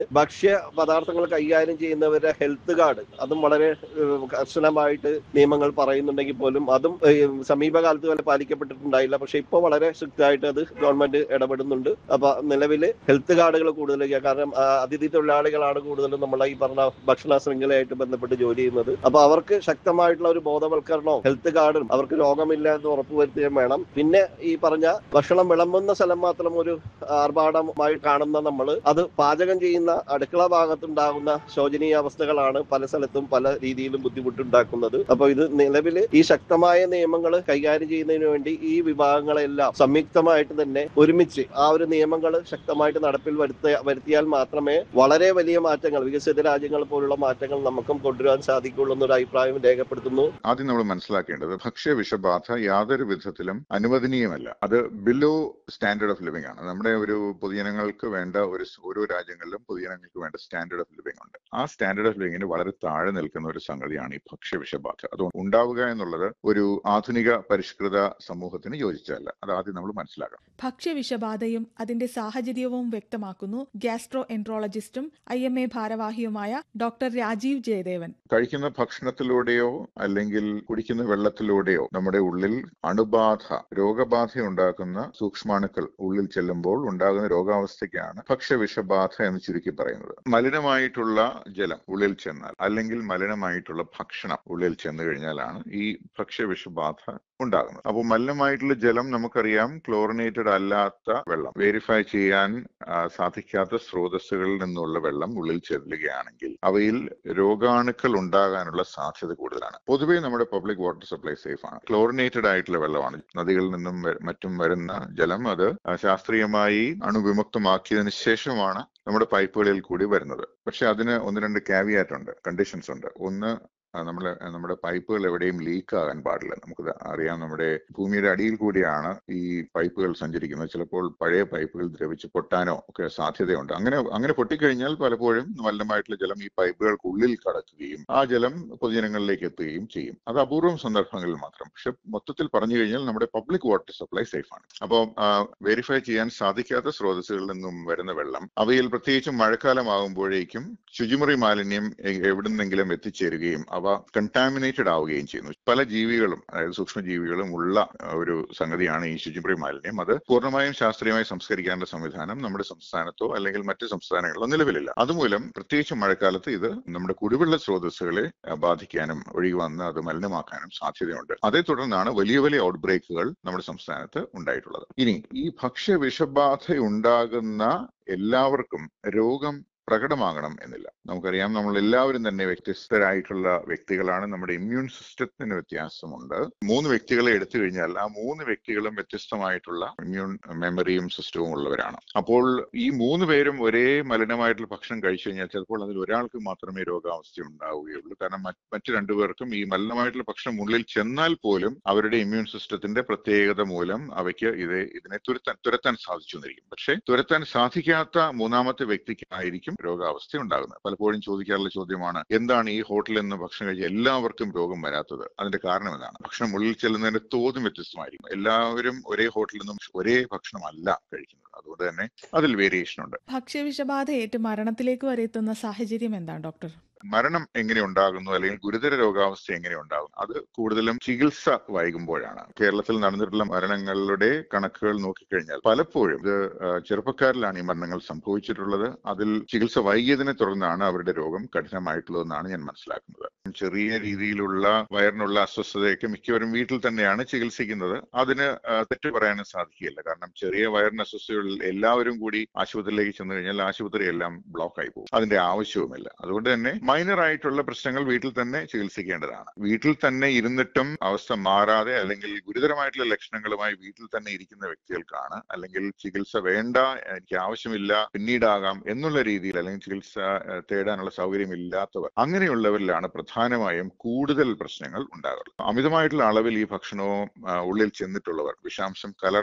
ഭക്ഷ്യ പദാർത്ഥങ്ങൾ കൈകാര്യം ചെയ്യുന്നവരുടെ ഹെൽത്ത് കാർഡ് അതും വളരെ ഏഹ്, കർശനമായിട്ട് നിയമങ്ങൾ പറയുന്നുണ്ടെങ്കിൽ പോലും അതും ഏഹ്, സമീപകാലത്ത് വരെ പാലിക്കപ്പെട്ടിട്ടുണ്ടായില്ല പക്ഷെ ഇപ്പോൾ വളരെ സ്ട്രിക്റ്റ് ആയിട്ട് അത് ഗവൺമെന്റ് ഇടപെടുന്നുണ്ട് അപ്പൊ നിലവിൽ ഹെൽത്ത് കാർഡുകൾ കൂടുതൽ കാരണം ആ, അതിഥി തൊഴിലാളികളാണ് കൂടുതലും നമ്മളെ ഈ പറഞ്ഞ ഭക്ഷണ ശൃംഖലയായിട്ട് ബന്ധപ്പെട്ട് ജോലി ചെയ്യുന്നത് അപ്പൊ അവർക്ക് ശക്തമായിട്ടുള്ള ഒരു ബോധവൽക്കരണവും ഹെൽത്ത് കാർഡും അവർക്ക് രോഗമില്ല എന്ന് ഉറപ്പുവരുത്തുകയും വേണം പിന്നെ ഈ പറഞ്ഞ ഭക്ഷണം വിളമ്പുന്ന സ്ഥലം മാത്രം ഒരു ആർഭാടമായി കാണുന്ന നമ്മൾ അത് പാചകം ചെയ്യുന്ന അടുക്കള ഭാഗത്തുണ്ടാകുന്ന ശോചനീയ അവസ്ഥകളാണ് പല സ്ഥലത്തും പല രീതിയിലും ബുദ്ധിമുട്ടുണ്ടാക്കുന്നത് അപ്പൊ ഇത് നിലവിൽ ഈ ശക്തമായ നിയമങ്ങൾ കൈകാര്യം ചെയ്യുന്നതിന് വേണ്ടി ഈ വിഭാഗങ്ങളെല്ലാം സംയുക്തമായിട്ട് തന്നെ ഒരുമിച്ച് ആ ഒരു നിയമങ്ങൾ ശക്തമായിട്ട് നടപ്പിൽ വരുത്ത വരുത്തിയാൽ മാത്രമേ വളരെ വലിയ മാറ്റങ്ങൾ വികസിത രാജ്യങ്ങൾ പോലുള്ള മാറ്റങ്ങൾ നമുക്കും കൊണ്ടുവരാൻ സാധിക്കുള്ളൂ എന്നൊരു അഭിപ്രായം രേഖപ്പെടുത്തുന്നു ആദ്യം നമ്മൾ മനസ്സിലാക്കേണ്ടത് ഭക്ഷ്യ വിഷബാധ യാതൊരു വിധത്തിലും അനുവദനീയമല്ല അത് ബിലോ സ്റ്റാൻഡേർഡ് ഓഫ് ലിവിംഗ് ആണ് നമ്മുടെ ഒരു പൊതുജനങ്ങൾക്ക് വേണ്ട ഒരു സ് ഓരോ രാജ്യങ്ങളിലും പൊതുജനങ്ങൾക്ക് വേണ്ട സ്റ്റാൻഡേർഡ് ഓഫ് ലിവിംഗ് ഉണ്ട് ആ സ്റ്റാൻഡേർഡ് ഓഫ് ലിവിംഗിന് വളരെ താഴെ നിൽക്കുന്ന ഒരു സംഗതിയാണ് ഈ ഭക്ഷ്യ വിഷബാധ അത് ഉണ്ടാവുക എന്നുള്ളത് ഒരു ആധുനിക പരിഷ്കൃത സമൂഹത്തിന് യോജിച്ചതല്ല അത് ആദ്യം നമ്മൾ മനസ്സിലാക്കണം ഭക്ഷ്യവിഷബാധയും അതിന്റെ സാഹചര്യവും വ്യക്തമാക്കുന്നു ഗ്യാസ്ട്രോ എൻട്രോളജിസ്റ്റും ഐ എം എ ഭാരവാഹിയുമായ ഡോക്ടർ രാജീവ് ജയദേവൻ കഴിക്കുന്ന ഭക്ഷണത്തിലൂടെയോ അല്ലെങ്കിൽ കുടിക്കുന്ന വെള്ളത്തിലൂടെയോ നമ്മുടെ ഉള്ളിൽ അണുബാധ രോഗബാധ ഉണ്ടാക്കുന്ന സൂക്ഷ്മാണുക്കൾ ഉള്ളിൽ ചെല്ലുമ്പോൾ ഉണ്ടാകുന്ന രോഗാവസ്ഥയ്ക്കാണ് ഭക്ഷ്യവിഷബാധ എന്ന് ചുരുക്കി പറയുന്നത് മലിനമായിട്ടുള്ള ജലം ഉള്ളിൽ ചെന്നാൽ അല്ലെങ്കിൽ മലിനമായിട്ടുള്ള ഭക്ഷണം ഉള്ളിൽ ചെന്ന് കഴിഞ്ഞാലാണ് ഈ ഭക്ഷ്യവിഷബാധ ഉണ്ടാകുന്നത് അപ്പോൾ മലിനമായിട്ടുള്ള ജലം നമുക്കറിയാം ക്ലോറിനേറ്റഡ് അല്ലാത്ത വെള്ളം വെരിഫൈ ചെയ്യാൻ ആ, സാധിക്കാത്ത സ്രോതസ്സുകളിൽ നിന്നുള്ള വെള്ളം ഉള്ളിൽ ചെല്ലുകയാണെങ്കിൽ അവയിൽ രോഗാണുക്കൾ ഉണ്ടാകാനുള്ള സാധ്യത കൂടുതലാണ് പൊതുവേ നമ്മുടെ പബ്ലിക് വാട്ടർ സപ്ലൈ സേഫ് ആണ് ക്ലോറിനേറ്റഡ് ആയിട്ടുള്ള വെള്ളമാണ് നദികളിൽ നിന്നും വ- മറ്റും വരുന്ന ജലം അത് ആ, ശാസ്ത്രീയമായി അണുവിമുക്തമാക്കിയതിനു ശേഷമാണ് നമ്മുടെ പൈപ്പുകളിൽ കൂടി വരുന്നത് പക്ഷെ അതിന് ഒന്ന് രണ്ട് കാവിയാറ്റ് ഉണ്ട് കണ്ടീഷൻസ് ഉണ്ട് ഒന്ന് നമ്മൾ നമ്മുടെ പൈപ്പുകൾ എവിടെയും ലീക്ക് ആകാൻ പാടില്ല നമുക്ക് അറിയാം നമ്മുടെ ഭൂമിയുടെ അടിയിൽ കൂടിയാണ് ഈ പൈപ്പുകൾ സഞ്ചരിക്കുന്നത് ചിലപ്പോൾ പഴയ പൈപ്പുകൾ ദ്രവിച്ച് പൊട്ടാനോ ഒക്കെ സാധ്യതയുണ്ട് അങ്ങനെ അങ്ങനെ പൊട്ടിക്കഴിഞ്ഞാൽ പലപ്പോഴും മലിനമായിട്ടുള്ള ജലം ഈ പൈപ്പുകൾക്കുള്ളിൽ കടക്കുകയും ആ ജലം പൊതുജനങ്ങളിലേക്ക് എത്തുകയും ചെയ്യും അത് അപൂർവം സന്ദർഭങ്ങളിൽ മാത്രം പക്ഷെ മൊത്തത്തിൽ പറഞ്ഞു കഴിഞ്ഞാൽ നമ്മുടെ പബ്ലിക് വാട്ടർ സപ്ലൈ സേഫ് ആണ് അപ്പോൾ വെരിഫൈ ചെയ്യാൻ സാധിക്കാത്ത സ്രോതസ്സുകളിൽ നിന്നും വരുന്ന വെള്ളം അവയിൽ പ്രത്യേകിച്ചും മഴക്കാലമാകുമ്പോഴേക്കും ശുചിമുറി മാലിന്യം എ- എവിടുന്നെങ്കിലും എത്തിച്ചേരുകയും അവ കണ്ടാമിനേറ്റഡ് ആവുകയും ചെയ്യുന്നു പല ജീവികളും അതായത് സൂക്ഷ്മജീവികളും ഉള്ള ആ, ഒരു സംഗതിയാണ് ഈ ശുചിമുറി മാലിന്യം അത് പൂർണ്ണമായും ശാസ്ത്രീയമായി സംസ്കരിക്കാനുള്ള സംവിധാനം നമ്മുടെ സംസ്ഥാനത്തോ അല്ലെങ്കിൽ മറ്റ് സംസ്ഥാനങ്ങളിലോ നിലവിലില്ല അതുമൂലം പ്രത്യേകിച്ച് മഴക്കാലത്ത് ഇത് നമ്മുടെ കുടിവെള്ള സ്രോതസ്സുകളെ ആ, ബാധിക്കാനും ഒഴുകി വന്ന് അത് മലിനമാക്കാനും സാധ്യതയുണ്ട് അതേ തുടർന്നാണ് വലിയ വലിയ ഔട്ട് ബ്രേക്കുകൾ നമ്മുടെ സംസ്ഥാനത്ത് ഉണ്ടായിട്ടുള്ളത് ഇനി ഈ ഭക്ഷ്യ വിഷബാധ ഉണ്ടാകുന്ന എല്ലാവർക്കും രോഗം പ്രകടമാകണം എന്നില്ല നമുക്കറിയാം നമ്മൾ എല്ലാവരും തന്നെ വ്യത്യസ്തരായിട്ടുള്ള വ്യക്തികളാണ് നമ്മുടെ ഇമ്മ്യൂൺ സിസ്റ്റത്തിന് വ്യത്യാസമുണ്ട് മൂന്ന് വ്യക്തികളെ എടുത്തു കഴിഞ്ഞാൽ ആ മൂന്ന് വ്യക്തികളും വ്യത്യസ്തമായിട്ടുള്ള ഇമ്മ്യൂൺ മെമ്മറിയും സിസ്റ്റവും ഉള്ളവരാണ് അപ്പോൾ ഈ മൂന്ന് പേരും ഒരേ മലിനമായിട്ടുള്ള ഭക്ഷണം കഴിച്ചു കഴിഞ്ഞാൽ ചിലപ്പോൾ അതിൽ ഒരാൾക്ക് മാത്രമേ രോഗാവസ്ഥ ഉണ്ടാവുകയുള്ളൂ കാരണം മറ്റ് മറ്റു രണ്ടുപേർക്കും ഈ മലിനമായിട്ടുള്ള ഭക്ഷണം ഉള്ളിൽ ചെന്നാൽ പോലും അവരുടെ ഇമ്മ്യൂൺ സിസ്റ്റത്തിന്റെ പ്രത്യേകത മൂലം അവയ്ക്ക് ഇത് ഇതിനെ തുരത്താൻ തുരത്താൻ സാധിച്ചു എന്നിരിക്കും പക്ഷേ തുരത്താൻ സാധിക്കാത്ത മൂന്നാമത്തെ വ്യക്തിക്കായിരിക്കും രോഗാവസ്ഥ ഉണ്ടാകുന്നത് പലപ്പോഴും ചോദിക്കാറുള്ള ചോദ്യമാണ് എന്താണ് ഈ ഹോട്ടലിൽ നിന്ന് ഭക്ഷണം കഴിച്ച എല്ലാവർക്കും രോഗം വരാത്തത് അതിന്റെ കാരണം എന്താണ് ഭക്ഷണം ഉള്ളിൽ ചെല്ലുന്നതിന്റെ തോതും വ്യത്യസ്തമായിരിക്കും എല്ലാവരും ഒരേ ഹോട്ടലിൽ നിന്നും ഒരേ ഭക്ഷണമല്ല കഴിക്കുന്നത് അതുകൊണ്ട് തന്നെ അതിൽ വേരിയേഷൻ ഉണ്ട് ഭക്ഷ്യവിഷബാധ ഏറ്റ് മരണത്തിലേക്ക് വരെ എത്തുന്ന സാഹചര്യം എന്താണ് ഡോക്ടർ മരണം എങ്ങനെ ഉണ്ടാകുന്നു അല്ലെങ്കിൽ ഗുരുതര രോഗാവസ്ഥ എങ്ങനെ ഉണ്ടാകുന്നു അത് കൂടുതലും ചികിത്സ വൈകുമ്പോഴാണ് കേരളത്തിൽ നടന്നിട്ടുള്ള മരണങ്ങളുടെ കണക്കുകൾ നോക്കിക്കഴിഞ്ഞാൽ പലപ്പോഴും ഇത് ആ, ചെറുപ്പക്കാരിലാണ് ഈ മരണങ്ങൾ സംഭവിച്ചിട്ടുള്ളത് അതിൽ ചികിത്സ വൈകിയതിനെ തുടർന്നാണ് അവരുടെ രോഗം കഠിനമായിട്ടുള്ളതെന്നാണ് ഞാൻ മനസ്സിലാക്കുന്നത് ചെറിയ രീതിയിലുള്ള വയറിനുള്ള അസ്വസ്ഥതയൊക്കെ മിക്കവരും വീട്ടിൽ തന്നെയാണ് ചികിത്സിക്കുന്നത് അതിന് ആ, തെറ്റ് പറയാനും സാധിക്കില്ല കാരണം ചെറിയ വയറിന് അസ്വസ്ഥതകളിൽ എല്ലാവരും കൂടി ആശുപത്രിയിലേക്ക് ചെന്ന് കഴിഞ്ഞാൽ ആശുപത്രി എല്ലാം ബ്ലോക്ക് ആയി പോകും അതിന്റെ ആവശ്യവുമില്ല അതുകൊണ്ട് തന്നെ മൈനർ ആയിട്ടുള്ള പ്രശ്നങ്ങൾ വീട്ടിൽ തന്നെ ചികിത്സിക്കേണ്ടതാണ് വീട്ടിൽ തന്നെ ഇരുന്നിട്ടും അവസ്ഥ മാറാതെ അല്ലെങ്കിൽ ഗുരുതരമായിട്ടുള്ള ലക്ഷണങ്ങളുമായി വീട്ടിൽ തന്നെ ഇരിക്കുന്ന വ്യക്തികൾക്കാണ് അല്ലെങ്കിൽ ചികിത്സ വേണ്ട എനിക്ക് ആവശ്യമില്ല പിന്നീടാകാം എന്നുള്ള രീതിയിൽ അല്ലെങ്കിൽ ചികിത്സ ഏഹ്, തേടാനുള്ള സൗകര്യം ഇല്ലാത്തവർ അങ്ങനെയുള്ളവരിലാണ് പ്രധാനമായും കൂടുതൽ പ്രശ്നങ്ങൾ ഉണ്ടാകുന്നത് അമിതമായിട്ടുള്ള അളവിൽ ഈ ഭക്ഷണവും ആ, ഉള്ളിൽ ചെന്നിട്ടുള്ളവർ വിഷാംശം കലർന്ന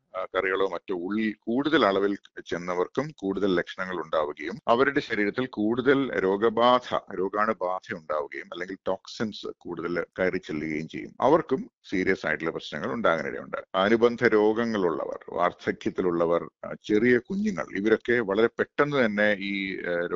ആ, കറികളോ മറ്റോ ഉള്ളിൽ കൂടുതൽ അളവിൽ ചെന്നവർക്കും കൂടുതൽ ലക്ഷണങ്ങൾ ഉണ്ടാവുകയും അവരുടെ ശരീരത്തിൽ കൂടുതൽ രോഗബാധ രോഗാണുബാധ ഉണ്ടാവുകയും അല്ലെങ്കിൽ ടോക്സിൻസ് കൂടുതൽ കയറി ചെല്ലുകയും ചെയ്യും അവർക്കും സീരിയസ് ആയിട്ടുള്ള പ്രശ്നങ്ങൾ ഉണ്ടാകാനിടയുണ്ട് അനുബന്ധ രോഗങ്ങളുള്ളവർ വാർദ്ധക്യത്തിലുള്ളവർ ആ, ചെറിയ കുഞ്ഞുങ്ങൾ ഇവരൊക്കെ വളരെ പെട്ടെന്ന് തന്നെ ഈ ആ,